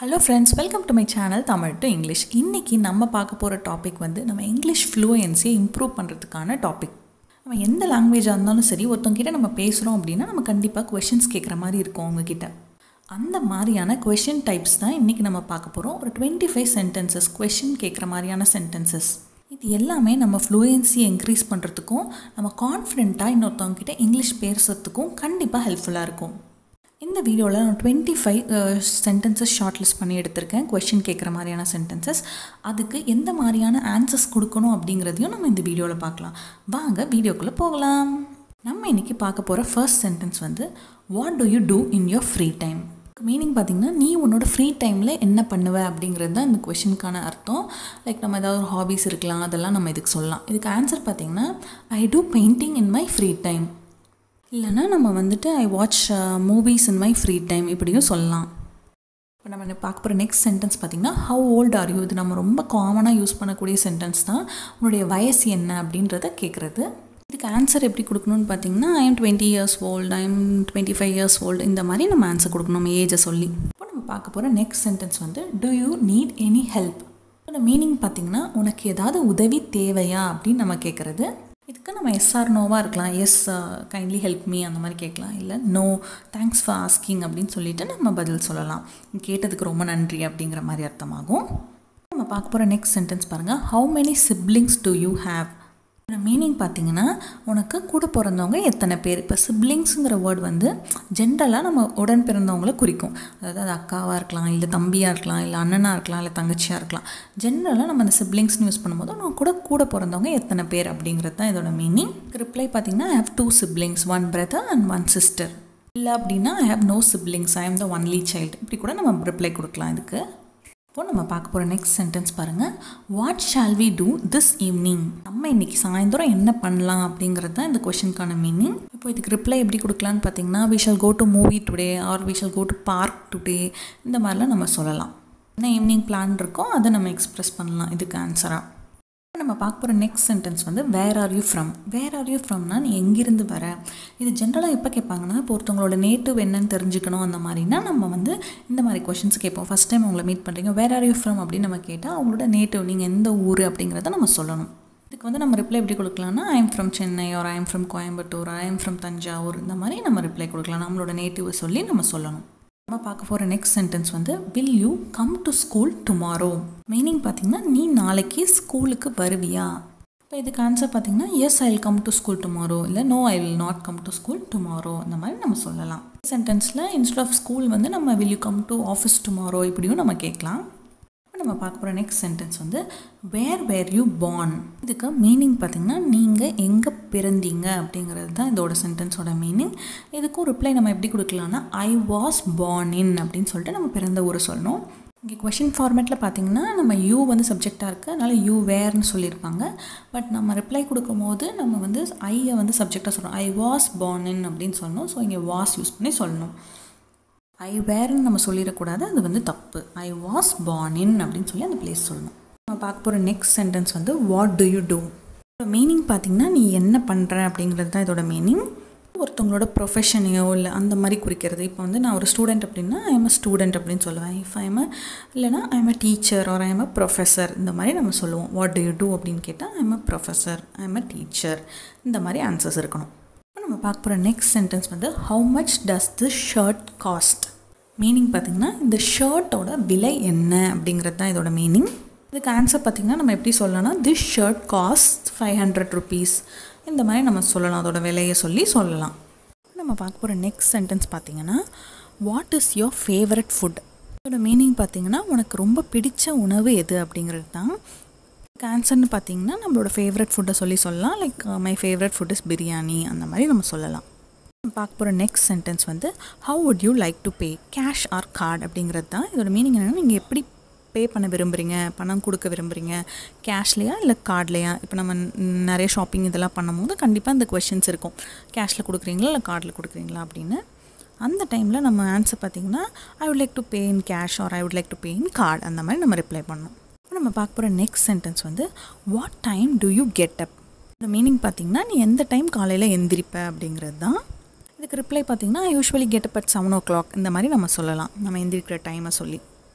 hello friends welcome to my channel Tamil to English இன்றைக்கி நம்ம பார்க்க போகிற டாபிக் வந்து நம்ம இங்கிலீஷ் ஃப்ளூயன்சியை இம்ப்ரூவ் பண்ணுறதுக்கான டாபிக் நம்ம எந்த லாங்குவேஜாக இருந்தாலும் சரி ஒருத்தவங்கிட்ட நம்ம பேசுகிறோம் அப்படின்னா நம்ம கண்டிப்பாக கொஷின்ஸ் கேட்குற மாதிரி இருக்கும் அவங்கக்கிட்ட அந்த மாதிரியான கொஷின் டைப்ஸ் தான் இன்றைக்கி நம்ம பார்க்க போகிறோம் ஒரு டுவெண்ட்டி ஃபைவ் சென்டென்சஸ் கொஷின் கேட்குற மாதிரியான சென்டென்சஸ் இது எல்லாமே நம்ம ஃப்ளூயன்சி இன்க்ரீஸ் பண்ணுறதுக்கும் நம்ம கான்ஃபிடென்ட்டாக இன்னொருத்தவங்ககிட்ட இங்கிலீஷ் பேசுறதுக்கும் கண்டிப்பாக ஹெல்ப்ஃபுல்லாக இருக்கும் இந்த வீடியோவில் நான் twenty five sentences shortlist பண்ணி எடுத்திருக்கேன் கொஷின் கேட்குற மாதிரியான சென்டென்சஸ் அதுக்கு எந்த மாதிரியான ஆன்சர்ஸ் கொடுக்கணும் அப்படிங்கிறதையும் நம்ம இந்த வீடியோவில் பார்க்கலாம் வாங்க வீடியோக்குள்ளே போகலாம் நம்ம இன்றைக்கி பார்க்க போகிற ஃபர்ஸ்ட் சென்டென்ஸ் வந்து what do you do in your free time meaning பார்த்திங்கன்னா நீ உன்னோட ஃப்ரீ டைமில் என்ன பண்ணுவ அப்படிங்கிறது தான் இந்த கொஷினுக்கான அர்த்தம் லைக் நம்ம ஏதாவது ஒரு ஹாபீஸ் இருக்கலாம் அதெல்லாம் நம்ம இதுக்கு சொல்லலாம் இதுக்கு ஆன்சர் பார்த்திங்கன்னா I do painting in my free time இல்லைனா நம்ம வந்துட்டு I watch movies in my free time இப்படியும் சொல்லலாம் இப்போ நம்ம பார்க்க போகிற நெக்ஸ்ட் சென்டென்ஸ் பார்த்திங்கன்னா ஹவு ஓல்ட் ஆர் யூ இது நம்ம ரொம்ப காமனாக யூஸ் பண்ணக்கூடிய சென்டென்ஸ் தான் உன்னுடைய வயசு என்ன அப்படின்றத கேட்குறது இதுக்கு ஆன்சர் எப்படி கொடுக்கணும்னு பார்த்தீங்கன்னா I am twenty years old I am twenty five years old இந்த மாதிரி நம்ம ஆன்சர் கொடுக்கணும் நம்ம ஏஜை சொல்லி இப்போ நம்ம பார்க்க போகிற நெக்ஸ்ட் சென்டென்ஸ் வந்து do you need any help இப்போ மீனிங் பார்த்திங்கன்னா உனக்கு ஏதாவது உதவி தேவையா அப்படின்னு நம்ம கேட்குறது இதுக்கு நம்ம எஸ்ஆர் நோவாக இருக்கலாம் எஸ் கைண்ட்லி ஹெல்ப் மீ அந்த மாதிரி கேட்கலாம் இல்லை நோ தேங்க்ஸ் ஃபார் ஆஸ்கிங் அப்படின்னு சொல்லிட்டு நம்ம பதில் சொல்லலாம் கேட்டதுக்கு ரொம்ப நன்றி அப்படிங்கிற மாதிரி அர்த்தமாகும் நம்ம பார்க்க போகிற நெக்ஸ்ட் சென்டென்ஸ் பாருங்கள் how many siblings do you have meaning பார்த்தீங்கன்னா உனக்கு கூட பிறந்தவங்க எத்தனை பேர் இப்போ சிப்ளிங்ஸுங்கிற வேர்ட் வந்து ஜென்ரலாக நம்ம உடன் பிறந்தவங்கள குறிக்கும் அதாவது அது அக்காவாக இருக்கலாம் இல்லை தம்பியாக இருக்கலாம் இல்லை அண்ணனாக இருக்கலாம் இல்லை தங்கச்சியாக இருக்கலாம் ஜென்ரலாக நம்ம அந்த சிப்ளிங்ஸ்னு யூஸ் பண்ணும்போது நம்ம கூட கூட பிறந்தவங்க எத்தனை பேர் அப்படிங்கிறது தான் இதோட மீனிங் ரிப்ளை பார்த்தீங்கன்னா I have two siblings one brother and one sister இல்லை அப்படின்னா I have no siblings I am the only child இப்படி கூட நம்ம ரிப்ளை கொடுக்கலாம் இதுக்கு இப்போ நம்ம பார்க்க போகிற நெக்ஸ்ட் சென்டென்ஸ் பாருங்கள் what shall we do this evening நம்ம இன்றைக்கி சாயந்தரம் என்ன பண்ணலாம் அப்படிங்கிறது தான் இந்த கொஷனுக்கான மீனிங் இப்போ இதுக்கு ரிப்ளை எப்படி கொடுக்கலான்னு பார்த்தீங்கன்னா we shall go to movie today or we shall go to park today இந்த மாதிரிலாம் நம்ம சொல்லலாம் என்ன ஈவினிங் பிளான் இருக்கோ அதை நம்ம எக்ஸ்ப்ரெஸ் பண்ணலாம் இதுக்கு ஆன்சராக நம்ம பார்க்க போகிற நெக்ஸ்ட் சென்டென்ஸ் வந்து where are you from where are you ஃப்ரம்னா நீ எங்கிருந்து வர இது ஜென்ரலாக எப்போ கேட்பாங்கன்னா இப்போ ஒருத்தவங்களோட நேட்டிவ் என்னன்னு தெரிஞ்சுக்கணும் அந்த மாதிரினா நம்ம வந்து இந்த மாதிரி கொஷின்ஸ் கேட்போம் ஃபஸ்ட் டைம் அவங்கள மீட் பண்ணுறீங்க வேர் ஆர் யூ ஃப்ரம் அப்படின்னு நம்ம கேட்டால் அவங்களோட நேட்டிவ் நீங்கள் எந்த ஊர் அப்படிங்கிறத நம்ம சொல்லணும் இதுக்கு வந்து நம்ம ரிப்ளை எப்படி கொடுக்கலாம்னா I am from Chennai or I am from Coimbatore I am from Thanjavur இந்த மாதிரி நம்ம ரிப்ளை கொடுக்கலாம் நம்மளோட நேட்டிவை சொல்லி நம்ம சொல்லணும் நம்ம பார்க்க போகிற நெக்ஸ்ட் சென்டென்ஸ் வந்து will you come to school tomorrow meaning பார்த்தீங்கன்னா நீ நாளைக்கு ஸ்கூலுக்கு வருவியா இப்போ இதுக்கு ஆன்சர் பார்த்தீங்கன்னா yes I will come to school tomorrow இல்லை no I will not come to school tomorrow அந்த மாதிரி நம்ம சொல்லலாம் சென்டென்ஸில் இன்ஸ்ட் ஆஃப் ஸ்கூல் வந்து நம்ம will you come to office tomorrow இப்படியும் நம்ம கேட்கலாம் நம்ம பார்க்க போகிற நெக்ஸ்ட் சென்டென்ஸ் வந்து வேர் வேர் யூ பார்ன் இதுக்கு மீனிங் பார்த்திங்கன்னா நீங்கள் எங்கே பிறந்தீங்க அப்படிங்கிறது தான் இதோட சென்டென்ஸோட மீனிங் இதுக்கும் ரிப்ளை நம்ம எப்படி கொடுக்கலாம்னா ஐ வாஸ் பார்ன் இன் அப்படின்னு சொல்லிட்டு நம்ம பிறந்த ஊரை சொல்லணும் இங்கே கொஷின் ஃபார்மேட்டில் பார்த்தீங்கன்னா நம்ம யூ வந்து சப்ஜெக்டாக இருக்குது அதனால் யூ வேர்னு சொல்லியிருப்பாங்க பட் நம்ம ரிப்ளை கொடுக்கும்போது நம்ம வந்து ஐயை வந்து சப்ஜெக்டாக சொல்கிறோம் ஐ வாஸ் பார்ன் இன் அப்படின்னு சொல்லணும் ஸோ இங்கே வாஸ் யூஸ் பண்ணி சொல்லணும் ஐ வேர்னு நம்ம சொல்லிடக்கூடாது அது வந்து தப்பு ஐ வாஸ் பார்ன் இன் அப்படின்னு சொல்லி அந்த பிளேஸ் சொல்லணும் நம்ம பார்க்க போகிற நெக்ஸ்ட் சென்டென்ஸ் வந்து what do you do meaning பார்த்திங்கன்னா நீ என்ன பண்ணுற அப்படிங்கிறது தான் இதோட மீனிங் ஒருத்தவங்களோட ப்ரொஃபஷனையோ இல்லை அந்த மாதிரி குறிக்கிறது இப்போ வந்து நான் ஒரு ஸ்டூடெண்ட் அப்படின்னா ஐ எம் அ ஸ்டூடெண்ட் அப்படின்னு சொல்லுவேன் இஃப் ஐ எம் இல்லைனா I am a teacher or I am a professor இந்த மாதிரி நம்ம சொல்லுவோம் வாட் டு யூ டூ அப்படின்னு கேட்டால் I am a professor I am a teacher இந்த மாதிரி ஆன்சர்ஸ் இருக்கணும் நம்ம பார்க்க போகிற நெக்ஸ்ட் சென்டென்ஸ் வந்து how much does this shirt cost meaning பார்த்திங்கன்னா இந்த ஷர்ட்டோட விலை என்ன அப்படிங்கிறது தான் இதோட மீனிங் இதுக்கு ஆன்சர் பார்த்திங்கன்னா நம்ம எப்படி சொல்லலாம்னா this shirt cost five hundred rupees இந்த மாதிரி நம்ம சொல்லலாம் அதோட விலையை சொல்லி சொல்லலாம் நம்ம பார்க்க போகிற நெக்ஸ்ட் சென்டென்ஸ் பார்த்திங்கன்னா what is your favourite food இதோட மீனிங் பார்த்திங்கன்னா உனக்கு ரொம்ப பிடிச்ச உணவு எது அப்படிங்கிறது தான் ஆன்சர்னு பார்த்தீங்கன்னா நம்மளோட ஃபேவரட் ஃபுட்டை சொல்லி சொல்லலாம் like my favourite food is biryani அந்த மாதிரி நம்ம சொல்லலாம் பார்க்க போகிற நெக்ஸ்ட் சென்டென்ஸ் வந்து how would you like to pay cash or card அப்படிங்கிறது தான் இதோட மீனிங் என்னென்னா நீங்கள் எப்படி பே பண்ண விரும்புகிறீங்க பணம் கொடுக்க விரும்புகிறீங்க கேஷ்லையா இல்லை கார்ட்லையா இப்போ நம்ம நிறைய ஷாப்பிங் இதெல்லாம் பண்ணும்போது கண்டிப்பாக இந்த கொஷின்ஸ் இருக்கும் கேஷில் கொடுக்குறீங்களா இல்லை கார்டில் கொடுக்குறீங்களா அப்படின்னு அந்த டைமில் நம்ம ஆன்சர் பார்த்திங்கன்னா I would like to pay in cash or I would like to pay in card அந்த மாதிரி நம்ம ரிப்ளை பண்ணணும் நம்ம பார்க்க போகிற நெக்ஸ்ட் சென்டென்ஸ் வந்து what time do you get up இந்த மீனிங் பார்த்திங்கன்னா நீ எந்த டைம் காலையில் எந்திரிப்ப அப்படிங்கிறது தான் இதுக்கு ரிப்ளை பார்த்திங்கன்னா usually get up at seven o'clock இந்த மாதிரி நம்ம சொல்லலாம் நம்ம எந்திரிக்கிற டைமை சொல்லி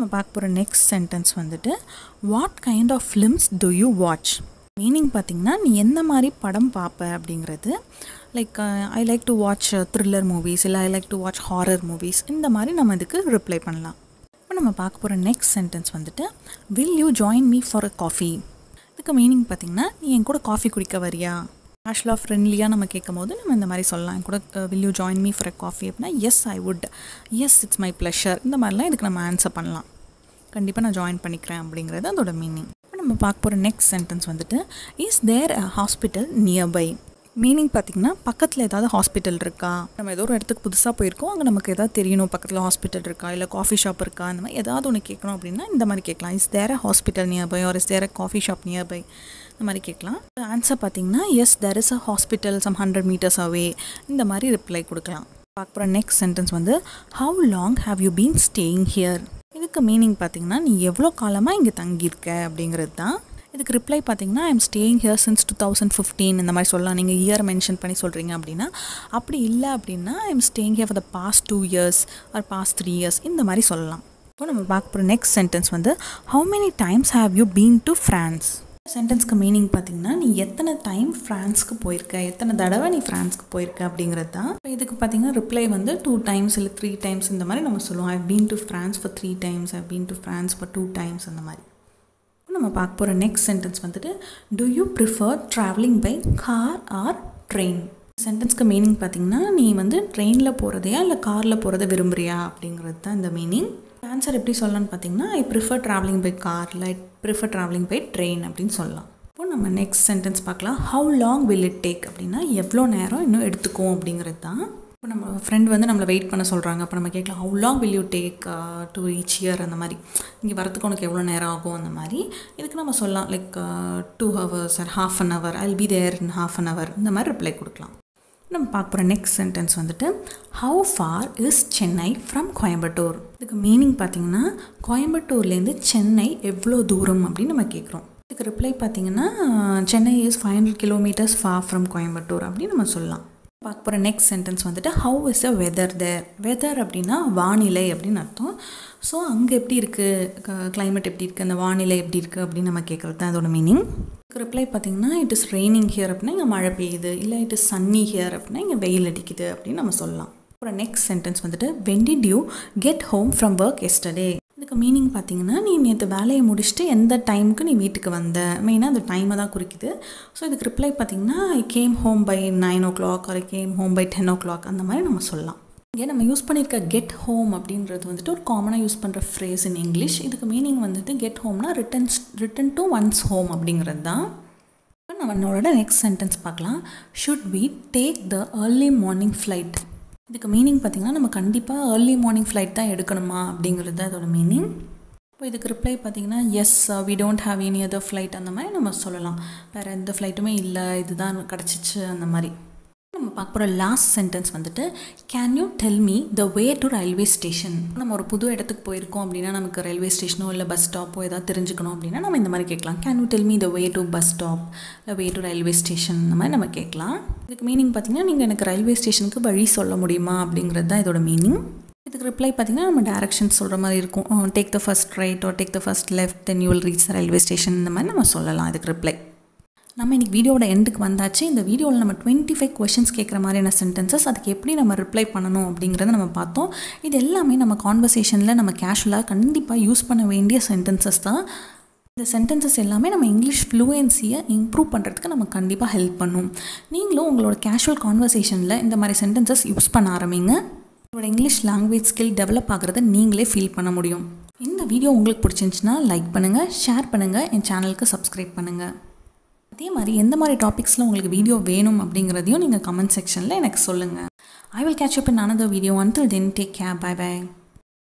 நம்ம பார்க்க போகிற நெக்ஸ்ட் சென்டென்ஸ் வந்துட்டு what kind of films do you watch meaning பார்த்தீங்கன்னா நீ எந்த மாதிரி படம் பார்ப்ப அப்படிங்கிறது like I like to watch thriller movies இல்லை I like to watch horror movies இந்த மாதிரி நம்ம இதுக்கு ரிப்ளை பண்ணலாம் இப்போ நம்ம பார்க்க போகிற நெக்ஸ்ட் சென்டென்ஸ் வந்துட்டு will you join me for a coffee இதுக்கு மீனிங் பார்த்தீங்கன்னா நீ என் கூட காஃபி குடிக்க வரியா கேஷுவலாக ஃப்ரெண்ட்லியாக நம்ம கேட்கும் போது நம்ம இந்த மாதிரி சொல்லலாம் என் கூட will you join me for a coffee அப்படின்னா yes I would yes it's my pleasure இந்த மாதிரிலாம் இதுக்கு நம்ம ஆன்சர் பண்ணலாம் கண்டிப்பாக நான் ஜாயின் பண்ணிக்கிறேன் அப்படிங்கிறது அதோட மீனிங் இப்போ நம்ம பார்க்க போகிற நெக்ஸ்ட் சென்டென்ஸ் வந்துட்டு is there a hospital nearby meaning பார்த்திங்கன்னா பக்கத்தில் ஏதாவது ஹாஸ்பிட்டல் இருக்கா நம்ம ஏதோ ஒரு இடத்துக்கு புதுசாக போயிருக்கோம் அங்கே நமக்கு ஏதாவது தெரியணும் பக்கத்தில் ஹாஸ்பிட்டல் இருக்கா இல்லை காஃபி ஷாப் இருக்கா இந்த மாதிரி ஏதாவது ஒன்று கேட்கணும் அப்படின்னா இந்த மாதிரி கேட்கலாம் is there a hospital nearby or is there a coffee shop nearby இந்த மாதிரி கேட்கலாம் ஆன்சர் பார்த்தீங்கன்னா yes there is a hospital some hundred metres away இந்த மாதிரி ரிப்ளை கொடுக்கலாம் பார்க்க போகிற நெக்ஸ்ட் சென்டென்ஸ் வந்து how long have you been staying here இதுக்கு மீனிங் பார்த்தீங்கன்னா நீ எவ்வளோ காலமாக இங்கே தங்கியிருக்க அப்படிங்கிறது தான் இதுக்கு ரிப்ளை பார்த்தீங்கன்னா I'm staying here since two thousand fifteen இந்த மாதிரி சொல்லலாம் நீங்கள் இயர் மென்ஷன் பண்ணி சொல்கிறீங்க அப்படின்னா அப்படி இல்லை அப்படின்னா I'm staying here for the past two years or past three years இந்த மாதிரி சொல்லலாம் இப்போ நம்ம பார்க்க போகிற நெக்ஸ்ட் சென்டென்ஸ் வந்து how many times have you been to France சென்டென்ஸ்க்கு மீனிங் பார்த்தீங்கன்னா நீ எத்தனை டைம் ஃப்ரான்ஸ்க்கு போயிருக்க எத்தனை தடவை நீ ஃப்ரான்ஸ்க்கு போயிருக்க அப்படிங்கிறது தான் இப்போ இதுக்கு பார்த்தீங்கன்னா ரிப்ளை வந்து டூ டைம்ஸ் இல்லை த்ரீ டைம்ஸ் இந்த மாதிரி நம்ம சொல்லுவோம் I been to France for three times I been to France for two times அந்த மாதிரி நம்ம பார்க்க போகிற நெக்ஸ்ட் சென்டென்ஸ் வந்துட்டு do you prefer travelling by car or train சென்டென்ஸ்க்கு மீனிங் பார்த்தீங்கன்னா நீ வந்து ட்ரெயினில் போகிறதையா இல்லை காரில் போகிறத விரும்புறியா அப்படிங்கிறது தான் இந்த மீனிங் ஆன்சர் எப்படி சொல்லலாம்னு பார்த்தீங்கன்னா I prefer travelling by car இல்லை I prefer travelling by train அப்படின்னு சொல்லலாம் இப்போ நம்ம நெக்ஸ்ட் சென்டென்ஸ் பார்க்கலாம் how long will it take அப்படின்னா எவ்வளோ நேரம் இன்னும் எடுத்துக்கும் அப்படிங்கிறது தான் இப்போ நம்ம ஃப்ரெண்ட் வந்து நம்மளை வெயிட் பண்ண சொல்கிறாங்க அப்போ நம்ம கேட்கலாம் how long will you take to reach here அந்த மாதிரி இங்கே வரத்துக்கு உனக்கு எவ்வளோ நேரம் ஆகும் அந்த மாதிரி இதுக்கு நம்ம சொல்லலாம் like two hours or half an hour I be there in half an hour இந்த மாதிரி ரிப்ளை கொடுக்கலாம் நம்ம பார்க்க போகிற நெக்ஸ்ட் சென்டென்ஸ் வந்துட்டு how far is Chennai from Coimbatore இதுக்கு மீனிங் பார்த்தீங்கன்னா கோயம்புத்தூர்லேருந்து சென்னை எவ்வளோ தூரம் அப்படின்னு நம்ம கேட்குறோம் இதுக்கு ரிப்ளை பார்த்தீங்கன்னா Chennai is five hundred kilometres far from Coimbatore அப்படின்னு நம்ம சொல்லலாம் பார்க்க போகிற நெக்ஸ்ட் சென்டென்ஸ் வந்துட்டு how is a weather there weather அப்படின்னா வானிலை அப்படின்னு அர்த்தம் ஸோ அங்கே எப்படி இருக்குது கிளைமேட் எப்படி இருக்குது அந்த வானிலை எப்படி இருக்குது அப்படின்னு நம்ம கேட்குறது தான் அதோட மீனிங் ரிப்ளை பார்த்தீங்கன்னா இட் இஸ் ரெய்னிங் ஹியர் அப்படின்னா இங்கே மழை பெய்யுது இல்லை இட் இஸ் சன்னி ஹியர் அப்படின்னா இங்கே வெயில் அடிக்குது அப்படின்னு நம்ம சொல்லலாம் அப்புறம் நெக்ஸ்ட் சென்டென்ஸ் வந்துட்டு when did you get home from work yesterday இதுக்கு மீனிங் பார்த்தீங்கன்னா நீ நேற்று வேலையை முடிச்சுட்டு எந்த டைமுக்கு நீ வீட்டுக்கு வந்த மெயினாக அந்த டைமை தான் குறிக்குது ஸோ இதுக்கு ரிப்ளை பார்த்தீங்கன்னா I came home by nine o'clock or came home by ten o'clock அந்த மாதிரி நம்ம சொல்லலாம் இங்கே நம்ம யூஸ் பண்ணியிருக்க கெட் ஹோம் அப்படின்றது வந்துட்டு ஒரு காமனாக யூஸ் பண்ணுற ஃப்ரேஸ் இன் இங்கிலீஷ் இதுக்கு மீனிங் வந்துட்டு கெட் ஹோம்னா returns return to one's home அப்படிங்கிறது தான் இப்போ நம்ம நம்மளோட நெக்ஸ்ட் சென்டென்ஸ் பார்க்கலாம் should we take the early morning flight இதுக்கு மீனிங் பார்த்திங்கன்னா நம்ம கண்டிப்பாக ஏர்லி மார்னிங் ஃப்ளைட் தான் எடுக்கணுமா அப்படிங்கிறது தான் அதோட மீனிங் இப்போ இதுக்கு ரிப்ளை பார்த்தீங்கன்னா yes we don't have any other flight அந்த மாதிரி நம்ம சொல்லலாம் வேறு எந்த ஃப்ளைட்டுமே இல்லை இதுதான் கிடச்சிச்சு அந்த மாதிரி நம்ம பார்க்க போகிற லாஸ்ட் சென்டென்ஸ் வந்துட்டு can you tell me the way to railway station நம்ம ஒரு புது இடத்துக்கு போயிருக்கோம் அப்படின்னா நமக்கு ரயில்வே ஸ்டேஷனோ இல்லை பஸ் ஸ்டாப்போ ஏதாவது தெரிஞ்சுக்கணும் அப்படின்னா நம்ம இந்த மாதிரி கேட்கலாம் can you tell me the way to bus stop இல்லை வே டு ரயில்வே ஸ்டேஷன் இந்த மாதிரி நம்ம கேட்கலாம் இதுக்கு மீனிங் பார்த்தீங்கன்னா நீங்கள் எனக்கு ரயில்வே ஸ்டேஷனுக்கு வழி சொல்ல முடியுமா அப்படிங்கிறது தான் இதோட மீனிங் இதுக்கு ரிப்ளை பார்த்தீங்கன்னா நம்ம டேரக்ஷன் சொல்கிற மாதிரி இருக்கும் take the first right or take the first left then you will reach the railway station இந்த மாதிரி நம்ம சொல்லலாம் இதுக்கு ரிப்ளை நம்ம இன்றைக்கி வீடியோட எண்டுக்கு வந்தாச்சு இந்த வீடியோவில் நம்ம டுவெண்ட்டி ஃபைவ் கொஷின்ஸ் கேட்குற மாதிரியான சென்டென்சஸ் அதுக்கு எப்படி நம்ம ரிப்ளை பண்ணணும் அப்படிங்கிறத நம்ம பார்த்தோம் இது எல்லாமே நம்ம கான்வர்சேஷனில் நம்ம கேஷுவலாக கண்டிப்பாக யூஸ் பண்ண வேண்டிய சென்டென்சஸ் தான் இந்த சென்டென்சஸ் எல்லாமே நம்ம இங்கிலீஷ் ஃப்ளூயன்சியை இம்ப்ரூவ் பண்ணுறதுக்கு நம்ம கண்டிப்பாக ஹெல்ப் பண்ணும் நீங்களும் உங்களோட கேஷுவல் கான்வர்சேஷனில் இந்த மாதிரி சென்டென்சஸ் யூஸ் பண்ண ஆரம்பிங்க உங்களோட இங்கிலீஷ் லாங்குவேஜ் ஸ்கில் டெவலப் ஆகிறத நீங்களே ஃபீல் பண்ண முடியும் இந்த வீடியோ உங்களுக்கு பிடிச்சிருந்துச்சுன்னா லைக் பண்ணுங்கள் ஷேர் பண்ணுங்கள் என் சேனலுக்கு சப்ஸ்கிரைப் பண்ணுங்கள் அதே மாதிரி எந்த மாதிரி டாபிக்ஸில் உங்களுக்கு வீடியோ வேணும் அப்படிங்கிறதையும் நீங்கள் கமெண்ட் செக்ஷனில் எனக்கு சொல்லுங்கள் I will catch up in another video until then take care bye by